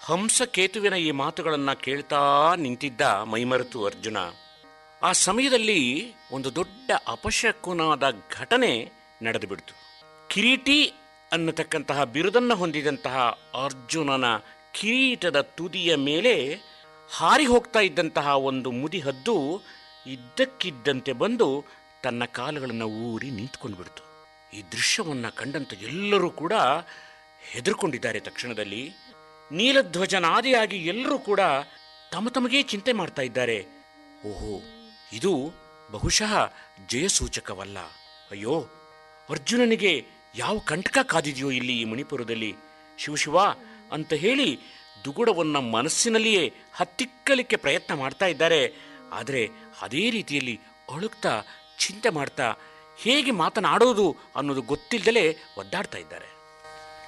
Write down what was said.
ಹಂಸಕೇತುವಿನ ಈ ಮಾತುಗಳನ್ನು ಕೇಳ್ತಾ ನಿಂತಿದ್ದ ಮೈಮರೆತು ಅರ್ಜುನ ಆ ಸಮಯದಲ್ಲಿ ಒಂದು ದೊಡ್ಡ ಅಪಶಕುನಾದ ಘಟನೆ ನಡೆದು ಬಿಡ್ತು ಕಿರೀಟಿ ಅನ್ನತಕ್ಕಂತಹ ಬಿರುದನ್ನು ಹೊಂದಿದಂತಹ ಅರ್ಜುನನ ಕಿರೀಟದ ತುದಿಯ ಮೇಲೆ ಹಾರಿ ಹೋಗ್ತಾ ಇದ್ದಂತಹ ಒಂದು ಮುದಿ ಹದ್ದು ಇದ್ದಕ್ಕಿದ್ದಂತೆ ಬಂದು ತನ್ನ ಕಾಲುಗಳನ್ನು ಊರಿ ನಿಂತ್ಕೊಂಡು ಬಿಡ್ತು ಈ ದೃಶ್ಯವನ್ನು ಕಂಡಂತ ಎಲ್ಲರೂ ಕೂಡ ಹೆದರ್ಕೊಂಡಿದ್ದಾರೆ ತಕ್ಷಣದಲ್ಲಿ ನೀಲಧ್ವಜನಾದಿಯಾಗಿ ಎಲ್ಲರೂ ಕೂಡ ತಮ್ಮ ತಮಗೇ ಚಿಂತೆ ಮಾಡ್ತಾ ಇದ್ದಾರೆ ಓಹೋ ಇದು ಬಹುಶಃ ಜಯಸೂಚಕವಲ್ಲ ಅಯ್ಯೋ ಅರ್ಜುನನಿಗೆ ಯಾವ ಕಂಟಕ ಕಾದಿದೆಯೋ ಇಲ್ಲಿ ಈ ಮಣಿಪುರದಲ್ಲಿ ಶಿವಶಿವ ಅಂತ ಹೇಳಿ ದುಗುಡವನ್ನ ಮನಸ್ಸಿನಲ್ಲಿಯೇ ಹತ್ತಿಕ್ಕಲಿಕ್ಕೆ ಪ್ರಯತ್ನ ಮಾಡ್ತಾ ಇದ್ದಾರೆ ಆದರೆ ಅದೇ ರೀತಿಯಲ್ಲಿ ಅಳುಕ್ತಾ ಚಿಂತೆ ಮಾಡ್ತಾ ಹೇಗೆ ಮಾತನಾಡೋದು ಅನ್ನೋದು ಗೊತ್ತಿಲ್ಲದಲೇ ಒದ್ದಾಡ್ತಾ ಇದ್ದಾರೆ